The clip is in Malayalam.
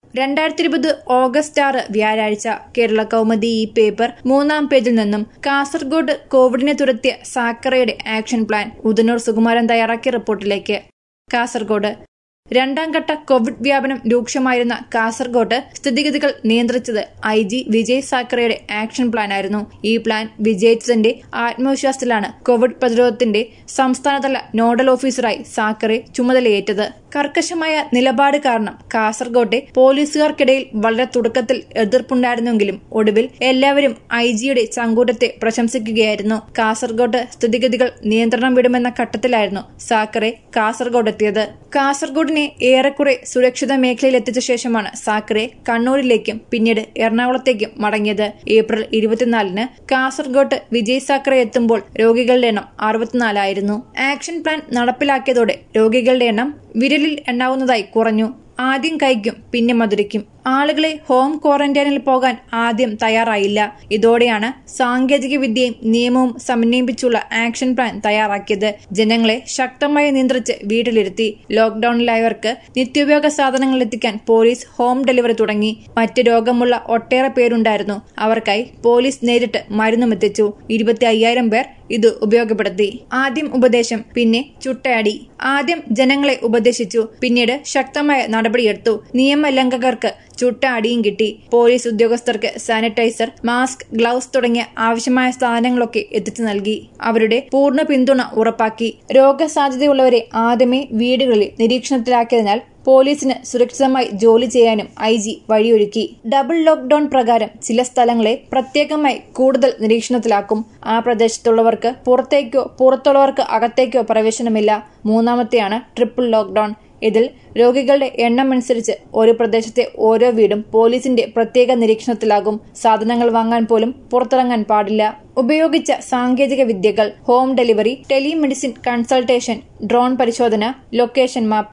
രണ്ടായിരത്തി ഇരുപത് ഓഗസ്റ്റ് ആറ് വ്യാഴാഴ്ച കേരള കൗമുദി ഈ പേപ്പർ മൂന്നാം പേജിൽ നിന്നും കാസർഗോഡ് കോവിഡിനെ തുരത്തിയ സാക്കറയുടെ ആക്ഷൻ പ്ലാൻ ഉദനൂർ സുകുമാരൻ തയ്യാറാക്കിയ റിപ്പോർട്ടിലേക്ക് കാസർഗോഡ് രണ്ടാം ഘട്ട കോവിഡ് വ്യാപനം രൂക്ഷമായിരുന്ന കാസർഗോഡ് സ്ഥിതിഗതികൾ നിയന്ത്രിച്ചത് ഐ ജി വിജയ് സാക്കറയുടെ ആക്ഷൻ പ്ലാനായിരുന്നു ഈ പ്ലാൻ വിജയിച്ചതിന്റെ ആത്മവിശ്വാസത്തിലാണ് കോവിഡ് പ്രതിരോധത്തിന്റെ സംസ്ഥാനതല നോഡൽ ഓഫീസറായി സാക്കറെ ചുമതലയേറ്റത് കർക്കശമായ നിലപാട് കാരണം കാസർഗോട്ടെ പോലീസുകാർക്കിടയിൽ വളരെ തുടക്കത്തിൽ എതിർപ്പുണ്ടായിരുന്നെങ്കിലും ഒടുവിൽ എല്ലാവരും ഐ ജിയുടെ ചങ്കൂറ്റത്തെ പ്രശംസിക്കുകയായിരുന്നു കാസർഗോഡ് സ്ഥിതിഗതികൾ നിയന്ത്രണം വിടുമെന്ന ഘട്ടത്തിലായിരുന്നു സാക്കറെ കാസർഗോഡ് എത്തിയത് കാസർഗോഡിനെ ഏറെക്കുറെ സുരക്ഷിത മേഖലയിൽ എത്തിച്ച ശേഷമാണ് സാക്കറെ കണ്ണൂരിലേക്കും പിന്നീട് എറണാകുളത്തേക്കും മടങ്ങിയത് ഏപ്രിൽ ഇരുപത്തിനാലിന് കാസർഗോഡ് വിജയ് സാക്കറെ എത്തുമ്പോൾ രോഗികളുടെ എണ്ണം അറുപത്തിനാലായിരുന്നു ആക്ഷൻ പ്ലാൻ നടപ്പിലാക്കിയതോടെ രോഗികളുടെ എണ്ണം വിരലിൽ എണ്ണാവുന്നതായി കുറഞ്ഞു ആദ്യം കഴിക്കും പിന്നെ മധുരിക്കും ആളുകളെ ഹോം ക്വാറന്റൈനിൽ പോകാൻ ആദ്യം തയ്യാറായില്ല ഇതോടെയാണ് സാങ്കേതിക വിദ്യയും നിയമവും സമന്വയിപ്പിച്ചുള്ള ആക്ഷൻ പ്ലാൻ തയ്യാറാക്കിയത് ജനങ്ങളെ ശക്തമായി നിയന്ത്രിച്ച് വീട്ടിലിരുത്തി ലോക്ഡൌണിലായവർക്ക് നിത്യോപയോഗ സാധനങ്ങൾ എത്തിക്കാൻ പോലീസ് ഹോം ഡെലിവറി തുടങ്ങി മറ്റ് രോഗമുള്ള ഒട്ടേറെ പേരുണ്ടായിരുന്നു അവർക്കായി പോലീസ് നേരിട്ട് മരുന്നും എത്തിച്ചു ഇരുപത്തി അയ്യായിരം പേർ ഇത് ഉപയോഗപ്പെടുത്തി ആദ്യം ഉപദേശം പിന്നെ ചുട്ടയടി ആദ്യം ജനങ്ങളെ ഉപദേശിച്ചു പിന്നീട് ശക്തമായ നടപടിയെടുത്തു നിയമലംഘകർക്ക് ചുട്ട അടിയും കിട്ടി പോലീസ് ഉദ്യോഗസ്ഥർക്ക് സാനിറ്റൈസർ മാസ്ക് ഗ്ലൗസ് തുടങ്ങിയ ആവശ്യമായ സാധനങ്ങളൊക്കെ എത്തിച്ചു നൽകി അവരുടെ പൂർണ്ണ പിന്തുണ ഉറപ്പാക്കി രോഗസാധ്യതയുള്ളവരെ ആദ്യമേ വീടുകളിൽ നിരീക്ഷണത്തിലാക്കിയതിനാൽ പോലീസിന് സുരക്ഷിതമായി ജോലി ചെയ്യാനും ഐ ജി വഴിയൊരുക്കി ഡബിൾ ലോക്ഡൌൺ പ്രകാരം ചില സ്ഥലങ്ങളെ പ്രത്യേകമായി കൂടുതൽ നിരീക്ഷണത്തിലാക്കും ആ പ്രദേശത്തുള്ളവർക്ക് പുറത്തേക്കോ പുറത്തുള്ളവർക്ക് അകത്തേക്കോ പ്രവേശനമില്ല മൂന്നാമത്തെയാണ് ട്രിപ്പിൾ ലോക്ഡൌൺ ഇതിൽ രോഗികളുടെ എണ്ണം അനുസരിച്ച് ഒരു പ്രദേശത്തെ ഓരോ വീടും പോലീസിന്റെ പ്രത്യേക നിരീക്ഷണത്തിലാകും സാധനങ്ങൾ വാങ്ങാൻ പോലും പുറത്തിറങ്ങാൻ പാടില്ല ഉപയോഗിച്ച സാങ്കേതിക വിദ്യകൾ home delivery telemedicine consultation drone പരിശോധന ലൊക്കേഷൻ മാപ്പ്